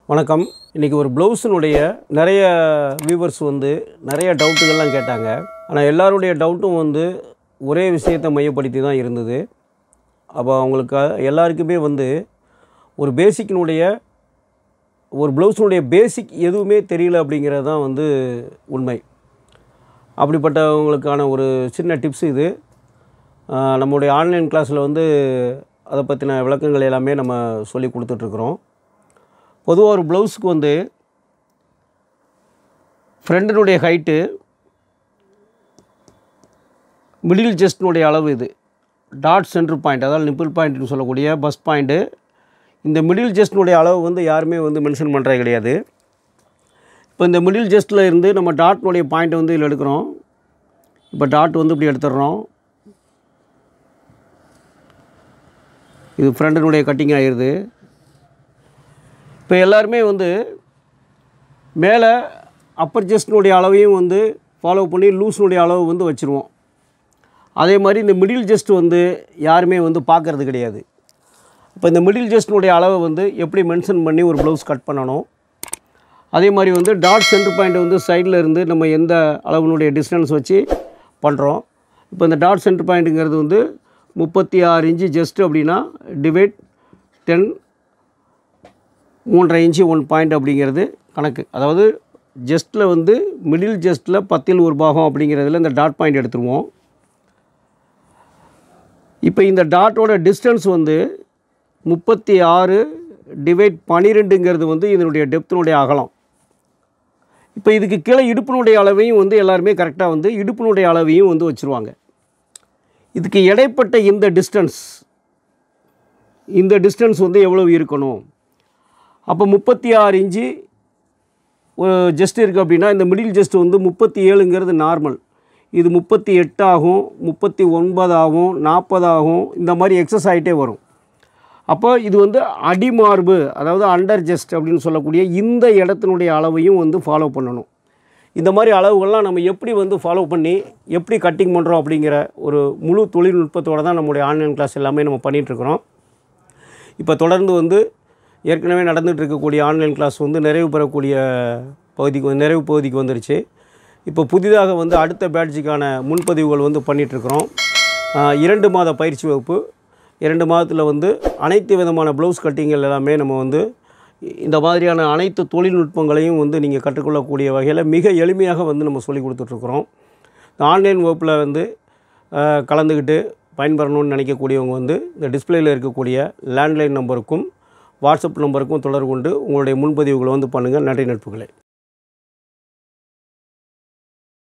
வணக்கம் இன்றைக்கி ஒரு ப்ளவுஸினுடைய நிறைய வியூவர்ஸ் வந்து நிறைய டவுட்டுகள்லாம் கேட்டாங்க ஆனால் எல்லாருடைய டவுட்டும் வந்து ஒரே விஷயத்தை மையப்படுத்தி தான் இருந்தது அப்போ அவங்களுக்கு எல்லாருக்குமே வந்து ஒரு பேசிக்கினுடைய ஒரு ப்ளவுஸினுடைய பேசிக் எதுவுமே தெரியல அப்படிங்கிறது தான் வந்து உண்மை அப்படிப்பட்டவங்களுக்கான ஒரு சின்ன டிப்ஸ் இது ஆஹ் நம்முடைய ஆன்லைன் கிளாஸில் வந்து அதை பற்றின விளக்கங்கள் எல்லாமே நம்ம சொல்லி கொடுத்துட்ருக்குறோம் பொதுவாக ஒரு ப்ளவுஸுக்கு வந்து ஃப்ரண்டினுடைய ஹைட்டு மிடில் செஸ்டினுடைய அளவு இது டாட் சென்டர் பாயிண்ட் அதாவது நிப்பிள் பாயிண்ட்னு சொல்லக்கூடிய பஸ் பாயிண்ட்டு இந்த மிடில் செஸ்டினுடைய அளவு வந்து யாருமே வந்து மென்ஷன் பண்ணுறது கிடையாது இப்போ இந்த மிடில் ஜஸ்ட்டில் இருந்து நம்ம டாட்னுடைய பாயிண்ட் வந்து இதில் எடுக்கிறோம் இப்போ டாட் வந்து இப்படி எடுத்துடுறோம் இது ஃப்ரண்டினுடைய கட்டிங் ஆயிடுது இப்போ எல்லாருமே வந்து மேலே அப்பர் ஜஸ்டினுடைய அளவையும் வந்து ஃபாலோ பண்ணி லூஸ்னுடைய அளவு வந்து வச்சுருவோம் அதே மாதிரி இந்த மிடில் ஜஸ்ட் வந்து யாருமே வந்து பார்க்கறது கிடையாது இப்போ இந்த மிடில் ஜஸ்டினுடைய அளவை வந்து எப்படி மென்ஷன் பண்ணி ஒரு ப்ளவுஸ் கட் பண்ணணும் அதே மாதிரி வந்து டாட் சென்டர் பாயிண்ட் வந்து சைடில் இருந்து நம்ம எந்த அளவினுடைய டிஸ்டன்ஸ் வச்சு பண்ணுறோம் இப்போ இந்த டாட் சென்டர் பாயிண்ட்டுங்கிறது வந்து முப்பத்தி ஆறு இன்ச்சு ஜஸ்ட் அப்படின்னா டிவைட் டென் மூன்றரை இன்ச்சு ஒன் பாயிண்ட் அப்படிங்கிறது கணக்கு அதாவது ஜஸ்ட்டில் வந்து மிடில் ஜஸ்ட்டில் பத்தில் ஒரு பாகம் அப்படிங்கிறதுல இந்த டாட் பாயிண்ட் எடுத்துருவோம் இப்போ இந்த டாட்டோட டிஸ்டன்ஸ் வந்து முப்பத்தி ஆறு டிவைட் பன்னிரெண்டுங்கிறது வந்து இதனுடைய டெப்த்தினுடைய அகலம் இப்போ இதுக்கு கீழே இடுப்பினுடைய அளவையும் வந்து எல்லாருமே கரெக்டாக வந்து இடுப்பினுடைய அளவையும் வந்து வச்சுருவாங்க இதுக்கு இடைப்பட்ட இந்த டிஸ்டன்ஸ் இந்த டிஸ்டன்ஸ் வந்து எவ்வளவு இருக்கணும் அப்போ முப்பத்தி ஆறு இன்ச்சு ஜஸ்ட் இருக்குது அப்படின்னா இந்த மிடில் ஜஸ்ட் வந்து முப்பத்தி ஏழுங்கிறது நார்மல் இது முப்பத்தி எட்டாகும் முப்பத்தி ஒன்பதாகும் நாற்பதாகும் இந்த மாதிரி எக்ஸஸ் ஆகிட்டே வரும் அப்போ இது வந்து அடிமார்பு அதாவது அண்டர் ஜஸ்ட் அப்படின்னு சொல்லக்கூடிய இந்த இடத்தினுடைய அளவையும் வந்து ஃபாலோ பண்ணணும் இந்த மாதிரி அளவுகள்லாம் நம்ம எப்படி வந்து ஃபாலோ பண்ணி எப்படி கட்டிங் பண்ணுறோம் அப்படிங்கிற ஒரு முழு தொழில்நுட்பத்தோடு தான் நம்முடைய ஆன்லைன் கிளாஸ் எல்லாமே நம்ம பண்ணிகிட்ருக்குறோம் இப்போ தொடர்ந்து வந்து ஏற்கனவே நடந்துகிட்டு இருக்கக்கூடிய ஆன்லைன் கிளாஸ் வந்து நிறைவு பெறக்கூடிய பகுதிக்கு வந்து- நிறைவு பகுதிக்கு வந்துருச்சு இப்போ புதிதாக வந்து அடுத்த பேட்சுக்கான முன்பதிவுகள் வந்து பண்ணிகிட்ருக்குறோம் இரண்டு மாத பயிற்சி வகுப்பு இரண்டு மாதத்தில் வந்து அனைத்து விதமான ப்ளவுஸ் கட்டிங்கள் எல்லாமே நம்ம வந்து இந்த மாதிரியான அனைத்து தொழில்நுட்பங்களையும் வந்து நீங்கள் கற்றுக்கொள்ளக்கூடிய வகையில் மிக எளிமையாக வந்து நம்ம சொல்லி கொடுத்துட்ருக்குறோம் இந்த ஆன்லைன் வகுப்பில் வந்து அஹ், கலந்துக்கிட்டு பயன்பெறணும்னு நினைக்கக்கூடியவங்க வந்து இந்த டிஸ்பிளேயில் இருக்கக்கூடிய லேண்ட்லைன் நம்பருக்கும் வாட்ஸ்அப் நம்பருக்கும் தொடர்பு கொண்டு உங்களுடைய முன்பதிவுகளை வந்து பண்ணுங்கள் நன்றி நட்புகளே